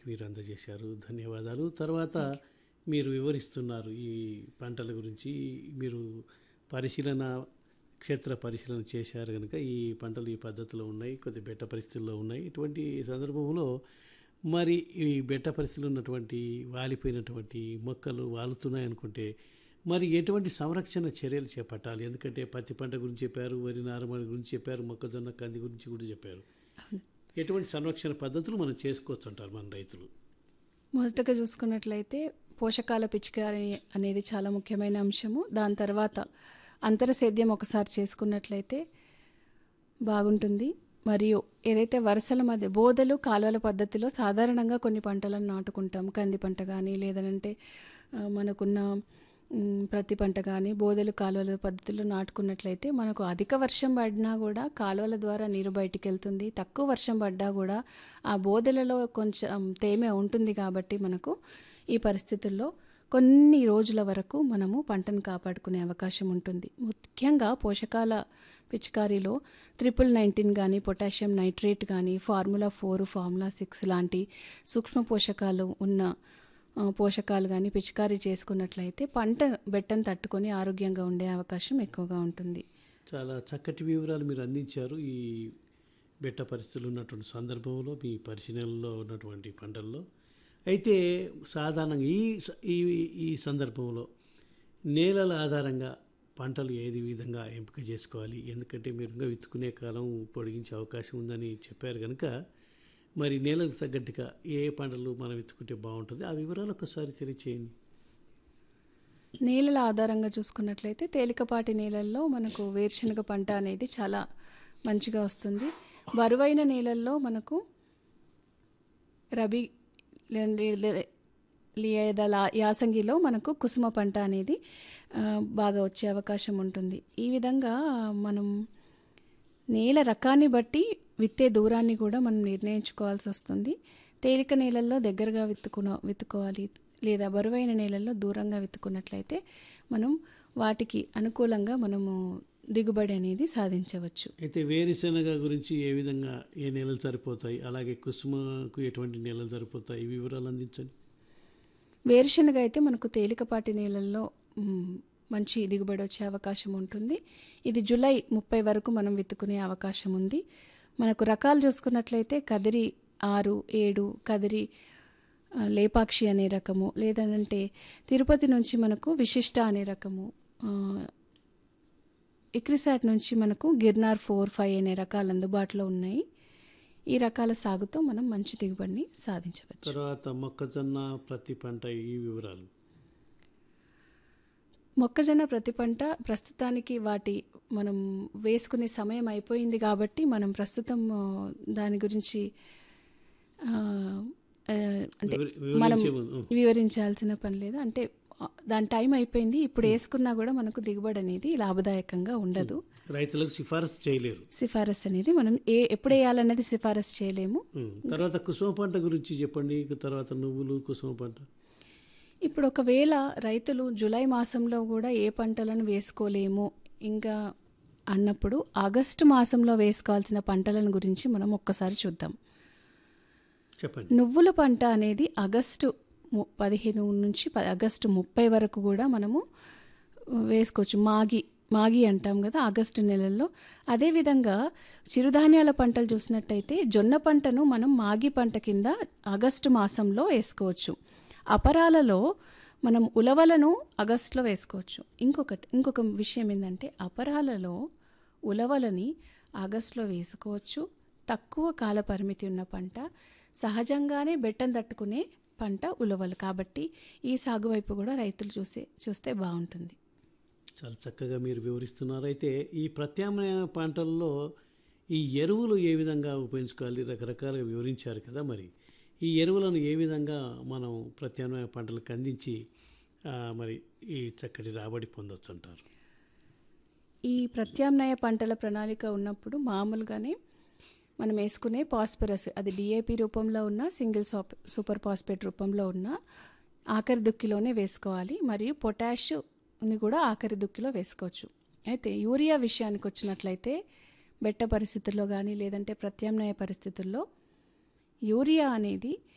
మీరు అందజేశారు ధన్యవాదాలు తర్వాత మీరు వివరిస్తున్నారు ఈ పంటల గురించి మీరు పరిశీలన క్షేత్ర పరిశీలన చేశారు కనుక ఈ పంటలు ఈ పద్ధతిలో ఉన్నాయి కొద్ది బెట్ట పరిస్థితుల్లో ఉన్నాయి ఇటువంటి సందర్భంలో మరి ఈ బెట్ట పరిస్థితులు ఉన్నటువంటి వాలిపోయినటువంటి మొక్కలు వాలుతున్నాయి అనుకుంటే మరి ఎటువంటి సంరక్షణ చర్యలు చేపట్టాలి ఎందుకంటే పత్తి పంట గురించి చెప్పారు వరి నారుమడి గురించి చెప్పారు మొక్కజొన్న కంది గురించి కూడా చెప్పారు ఎటువంటి సంరక్షణ పద్ధతులు మనం చేసుకోవచ్చు అంటారు మన రైతులు మొదటగా చూసుకున్నట్లయితే పోషకాల పిచికారి అనేది చాలా ముఖ్యమైన అంశము దాని తర్వాత అంతర సేద్యం ఒకసారి చేసుకున్నట్లయితే బాగుంటుంది మరియు ఏదైతే వరుసల మధ్య బోదలు కాలువల పద్ధతిలో సాధారణంగా కొన్ని పంటలను నాటుకుంటాం కంది పంట కానీ లేదనంటే ఆ, మనకున్న మ్, ప్రతి పంట కానీ బోదలు కాలువల పద్ధతిలో నాటుకున్నట్లయితే మనకు అధిక వర్షం పడినా కూడా కాలువల ద్వారా నీరు బయటికి వెళ్తుంది తక్కువ వర్షం పడ్డా కూడా ఆ బోదెలలో కొంచెం తేమ ఉంటుంది కాబట్టి మనకు ఈ పరిస్థితుల్లో కొన్ని రోజుల వరకు మనము పంటను కాపాడుకునే అవకాశం ఉంటుంది ముఖ్యంగా పోషకాల పిచికారీలో ట్రిపుల్ నైన్టీన్ కానీ పొటాషియం నైట్రేట్ కానీ ఫార్ములా ఫోర్ ఫార్ములా సిక్స్ లాంటి సూక్ష్మ పోషకాలు ఉన్న ఆ, పోషకాలు కానీ పిచికారీ చేసుకున్నట్లయితే పంట బెట్టను తట్టుకొని ఆరోగ్యంగా ఉండే అవకాశం ఎక్కువగా ఉంటుంది చాలా చక్కటి వివరాలు మీరు అందించారు ఈ బెట్ట పరిస్థితులు ఉన్నటువంటి సందర్భంలో మీ పరిశీలనలో ఉన్నటువంటి పంటల్లో అయితే సాధారణంగా ఈ స- ఈ ఈ సందర్భంలో నేలల ఆధారంగా పంటలు ఏది విధంగా ఎంపిక చేసుకోవాలి ఎందుకంటే మీరు ఇంకా విత్తుకునే కాలం పొడిగించే అవకాశం ఉందని చెప్పారు కనుక మరి నేలకు తగ్గట్టుగా ఏ పంటలు మనం విత్తుకుంటే బాగుంటుంది ఆ వివరాలు ఒకసారి తెలియచేయండి నేలల ఆధారంగా చూసుకున్నట్లయితే తేలికపాటి నేలల్లో మనకు వేరుశనగ పంట అనేది చాలా మంచిగా వస్తుంది బరువైన నేలల్లో మనకు రబీ లే- లే- లే- లేదా లా- యాసంగిలో మనకు కుసుమ పంట అనేది ఆ, బాగా వచ్చే అవకాశం ఉంటుంది ఈ విధంగా మనం నేల రకాన్ని బట్టి విత్తే దూరాన్ని కూడా మనం నిర్ణయించుకోవాల్సి వస్తుంది తేలిక నేలల్లో దగ్గరగా విత్తుకున విత్తుకోవాలి లేదా బరువైన నేలల్లో దూరంగా విత్తుకున్నట్లయితే మనం వాటికి అనుకూలంగా మనము దిగుబడి అనేది సాధించవచ్చు అయితే వేరుశెనగ గురించి ఏ విధంగా ఏ నెలలు సరిపోతాయి అలాగే కుసుమకు ఎటువంటి నెలలు సరిపోతాయి ఈ వివరాలు అందించండి వేరుశనగ అయితే మనకు తేలికపాటి నేలల్లో మ్, మంచి దిగుబడి వచ్చే అవకాశం ఉంటుంది ఇది జూలై ముప్పై వరకు మనం విత్తుకునే అవకాశం ఉంది మనకు రకాలు చూసుకున్నట్లయితే కదిరి ఆరు ఏడు కదిరి ఆ, లేపాక్షి అనే రకము లేదనంటే తిరుపతి నుంచి మనకు విశిష్ట అనే రకము ఆ, ఇక్రిసాట్ నుంచి మనకు గిర్నార్ ఫోర్ ఫైవ్ అనే రకాలు అందుబాటులో ఉన్నాయి ఈ రకాల సాగుతో మనం మంచి దిగుబడిని సాధించవచ్చు తర్వాత మొక్కజొన్న ప్రతి పంట ఈ వివరాలు మొక్కజొన్న ప్రతి పంట ప్రస్తుతానికి వాటి మనం వేసుకునే సమయం అయిపోయింది కాబట్టి మనం ప్రస్తుతం ఆ, దాని గురించి ఆ, ఆ, అంటే వివరి- మనం వివరించే ముందు, ఉం. వివరించాల్సిన పని లేదు అంటే ఆ, దాని టైం అయిపోయింది ఇప్పుడు వేసుకున్నా కూడా మనకు దిగుబడి అనేది లాభదాయకంగా ఉండదు రైతులకు సిఫారసు చేయలేరు సిఫారసు అనేది మనం ఏ ఎప్పుడు వేయాలనేది సిఫారసు చేయలేము ఉం. తర్వాత కుసుమ పంట గురించి చెప్పండి తర్వాత నువ్వులు కుసుమ పంట ఇప్పుడు ఒకవేళ రైతులు జూలై మాసంలో కూడా ఏ పంటలను వేసుకోలేము ఇంకా అన్నప్పుడు ఆగస్టు మాసంలో వేసుకోవాల్సిన పంటలను గురించి మనం ఒక్కసారి చూద్దాం చెప్పండి నువ్వుల పంట అనేది ఆగస్టు ము- పదిహేను నుంచి ప- ఆగస్టు ముప్పై వరకు కూడా మనము వేసుకోవచ్చు మాగి మాగి అంటాం కదా ఆగస్టు నెలల్లో అదేవిధంగా చిరుధాన్యాల పంటలు చూసినట్టయితే జొన్న పంటను మనం మాగి పంట కింద ఆగస్టు మాసంలో వేసుకోవచ్చు అపరాలలో మనం ఉలవలను ఆగస్టులో వేసుకోవచ్చు ఇంకొకటి ఇంకొక విషయం ఏంటంటే అపరాలలో ఉలవలని ఆగస్టులో వేసుకోవచ్చు తక్కువ కాల పరిమితి ఉన్న పంట సహజంగానే బెట్టం తట్టుకునే పంట ఉలవలు కాబట్టి ఈ సాగు వైపు కూడా రైతులు చూసే చూస్తే బాగుంటుంది చాలా చక్కగా మీరు వివరిస్తున్నారు అయితే ఈ ప్రత్యామ్నాయ పంటల్లో ఈ ఎరువులు ఏ విధంగా ఉపయోగించుకోవాలి రకరకాలుగా వివరించారు కదా మరి ఈ ఎరువులను ఏ విధంగా మనం ప్రత్యామ్నాయ పంటలకు అందించి ఆ, మరి ఈ చక్కటి రాబడి పొందొచ్చు అంటారు ఈ ప్రత్యామ్నాయ పంటల ప్రణాళిక ఉన్నప్పుడు మామూలుగానే మనం వేసుకునే పాస్పరస్ అది డిఏపి రూపంలో ఉన్న సింగిల్ సాప్ సూపర్ పాస్పేట్ రూపంలో ఉన్న ఆఖరి దుక్కిలోనే వేసుకోవాలి మరియు పొటాషియంని కూడా ఆఖరి దుక్కిలో వేసుకోవచ్చు అయితే యూరియా విషయానికి వచ్చినట్లయితే బెట్ట పరిస్థితుల్లో కానీ లేదంటే ప్రత్యామ్నాయ పరిస్థితుల్లో యూరియా అనేది